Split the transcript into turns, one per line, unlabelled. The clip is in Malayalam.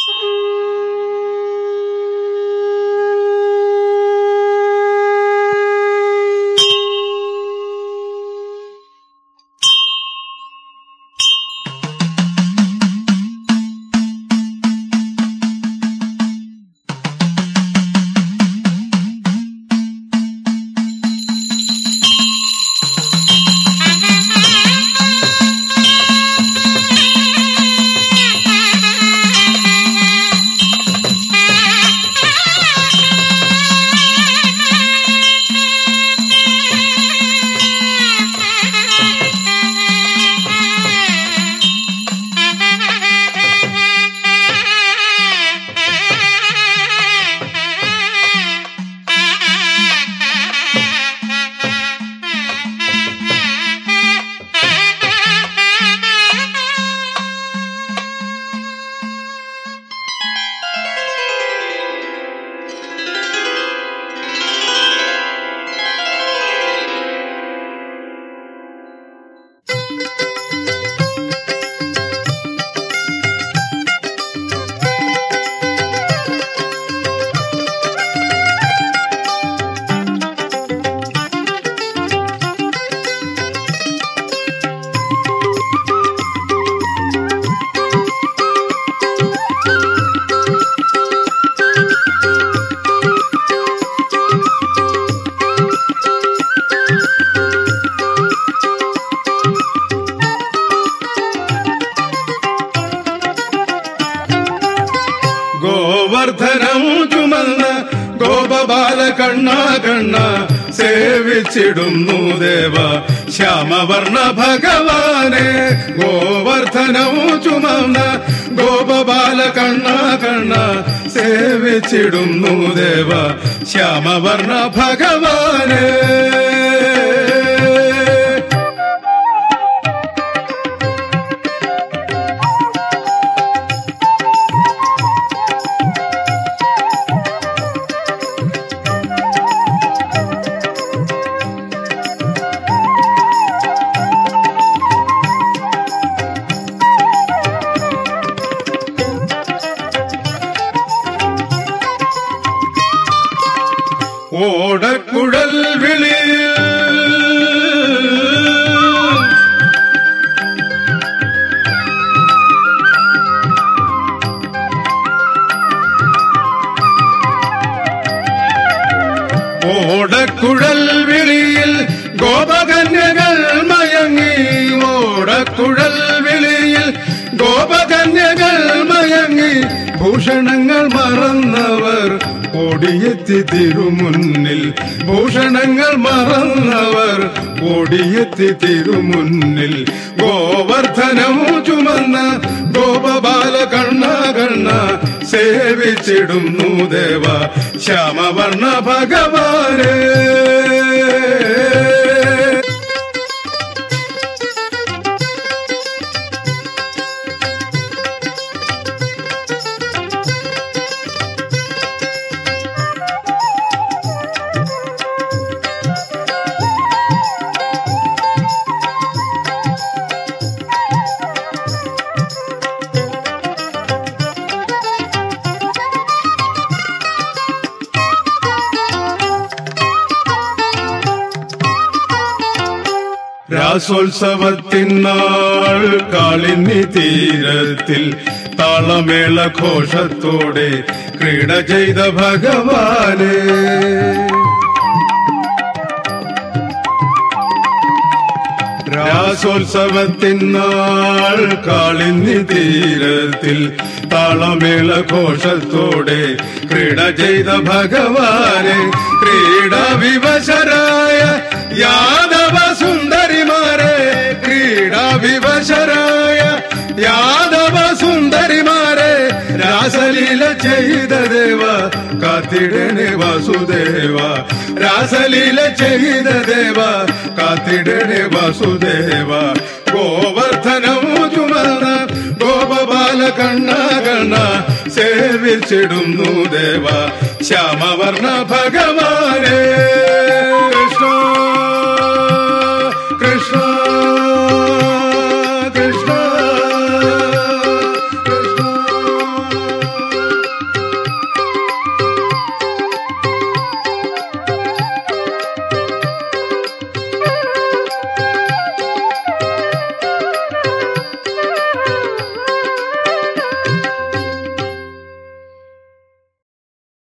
ഗോവർദ്ധനം ചുമന്ന് ഗോപബാല കണ്ണ കണ്ണ സേവിച്ചിടുന്നു ദേവ ശ്യാമവർണ ഭഗവാനെ ഗോവർദ്ധനം ചുമന്ന് ഗോപബാല കണ്ണ കണ്ണ സേവിച്ചിടുന്നു ദേവ ശ്യാമവർണ ഭഗവാനെ ഓടക്കുഴൽ വിളി ഓടക്കുഴൽ വിളിയിൽ ഗോപകന്യകൾ മയങ്ങി ഓടക്കുഴൽ വിളിയിൽ ഗോപകന്യകൾ മയങ്ങി ഭൂഷണങ്ങൾ മറന്നവർ ഓടിയെത്തി തിരുമുന്നിൽ ഭൂഷണങ്ങൾ മറന്നവർ ഓടിയെത്തി തിരുമുന്നിൽ ഗോവർദ്ധനം ചുമന്ന ഗോപബാല കണ്ണ കണ്ണ സേവിച്ചിടുന്നു ദേവ ശ്യാമവർണ ഭഗവാനെ രാസോത്സവത്തിനാൾ കാളിന്നി തീരത്തിൽ താളമേള ഘോഷത്തോടെ ക്രീഡ ചെയ്ത ഭഗവാനെ രാസോത്സവത്തിനാൾ കാളിന്നി തീരത്തിൽ താളമേള ഘോഷത്തോടെ ക്രീഡ ചെയ്ത ഭഗവാനെ ക്രീഡ വിവശരായ യാദവ സുന്ദരിമാരെ ക്രീഡ വിവശരായ യാദവ സുന്ദരിമാരെ രാസലീല ചെയ്ത ദേവ കാത്തിടണേ വാസുദേവ രാസലീല ചെയ്ത ദേവ കാത്തിടണേ വാസുദേവ ഗോവർദ്ധനമു ചുമന്ന ഗോപബാല കണ്ണ കണ്ണ സേവിച്ചിടുന്നു ദേവ ശ്യാമവർണ ഭഗവാനേ